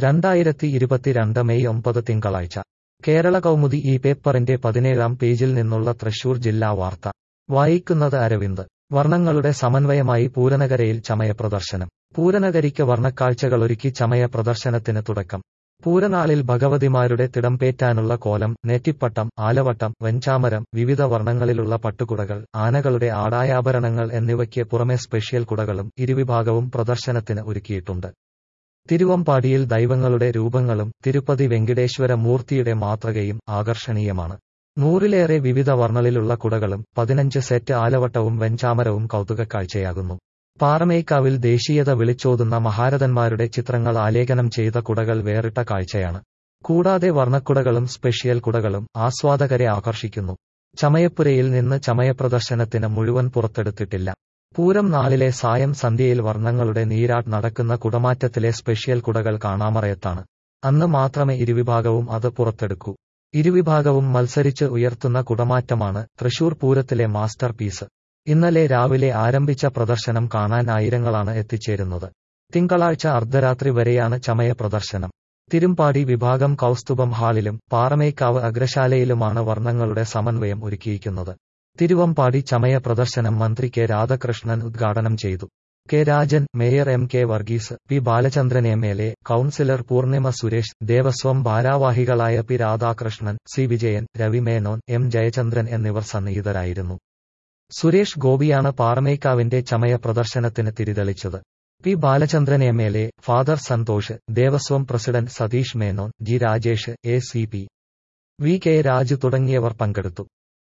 രണ്ടായിരത്തി ഇരുപത്തിരണ്ട് മെയ് ഒമ്പത് തിങ്കളാഴ്ച കേരള കൗമുദി ഈ പേപ്പറിന്റെ പതിനേഴാം പേജിൽ നിന്നുള്ള തൃശൂർ ജില്ലാ വാർത്ത വായിക്കുന്നത് അരവിന്ദ് വർണ്ണങ്ങളുടെ സമന്വയമായി പൂരനഗരയിൽ ചമയ പ്രദർശനം പൂരനഗരിക്ക് വർണ്ണക്കാഴ്ചകളൊരുക്കി ചമയ പ്രദർശനത്തിന് തുടക്കം പൂരനാളിൽ ഭഗവതിമാരുടെ തിടംപേറ്റാനുള്ള കോലം നെറ്റിപ്പട്ടം ആലവട്ടം വെഞ്ചാമരം വിവിധ വർണ്ണങ്ങളിലുള്ള പട്ടുകുടകൾ ആനകളുടെ ആടായാഭരണങ്ങൾ എന്നിവയ്ക്ക് പുറമെ സ്പെഷ്യൽ കുടകളും ഇരുവിഭാഗവും പ്രദർശനത്തിന് ഒരുക്കിയിട്ടുണ്ട് തിരുവമ്പാടിയിൽ ദൈവങ്ങളുടെ രൂപങ്ങളും തിരുപ്പതി വെങ്കിടേശ്വര മൂർത്തിയുടെ മാതൃകയും ആകർഷണീയമാണ് നൂറിലേറെ വിവിധ വർണ്ണലിലുള്ള കുടകളും പതിനഞ്ച് സെറ്റ് ആലവട്ടവും വെഞ്ചാമരവും കൗതുകക്കാഴ്ചയാകുന്നു പാറമേക്കാവിൽ ദേശീയത വിളിച്ചോതുന്ന മഹാരഥന്മാരുടെ ചിത്രങ്ങൾ ആലേഖനം ചെയ്ത കുടകൾ വേറിട്ട കാഴ്ചയാണ് കൂടാതെ വർണ്ണക്കുടകളും സ്പെഷ്യൽ കുടകളും ആസ്വാദകരെ ആകർഷിക്കുന്നു ചമയപ്പുരയിൽ നിന്ന് ചമയപ്രദർശനത്തിന് മുഴുവൻ പുറത്തെടുത്തിട്ടില്ല പൂരം നാളിലെ സായം സന്ധ്യയിൽ വർണ്ണങ്ങളുടെ നീരാട്ട് നടക്കുന്ന കുടമാറ്റത്തിലെ സ്പെഷ്യൽ കുടകൾ കാണാമറയത്താണ് അന്ന് മാത്രമേ ഇരുവിഭാഗവും അത് പുറത്തെടുക്കൂ ഇരുവിഭാഗവും മത്സരിച്ച് ഉയർത്തുന്ന കുടമാറ്റമാണ് തൃശൂർ പൂരത്തിലെ മാസ്റ്റർ പീസ് ഇന്നലെ രാവിലെ ആരംഭിച്ച പ്രദർശനം കാണാൻ ആയിരങ്ങളാണ് എത്തിച്ചേരുന്നത് തിങ്കളാഴ്ച അർദ്ധരാത്രി വരെയാണ് ചമയ പ്രദർശനം തിരുമ്പാടി വിഭാഗം കൗസ്തുഭം ഹാളിലും പാറമേക്കാവ് അഗ്രശാലയിലുമാണ് വർണ്ണങ്ങളുടെ സമന്വയം ഒരുക്കിയിരിക്കുന്നത് തിരുവമ്പാടി ചമയ പ്രദർശനം മന്ത്രി കെ രാധാകൃഷ്ണൻ ഉദ്ഘാടനം ചെയ്തു K Rajan mayor M K Varghese P Balachandran M L A councillor Poornima Suresh Devaswom ഭാരാവാഹികളായ P Radhakrishnan C Vijayan Ravi Menon M Jayachandran എന്നിവർ സന്നിഹിതരായിരുന്നു സുരേഷ് ഗോപിയാണ് പാറമേക്കാവിന്റെ ചമയ പ്രദർശനത്തിന് തിരിതെളിച്ചത് P Balachandran M L A father Santhosh Devaswom president Satheesh Menon G Rajesh A C P V K Raju തുടങ്ങിയവർ പങ്കെടുത്തു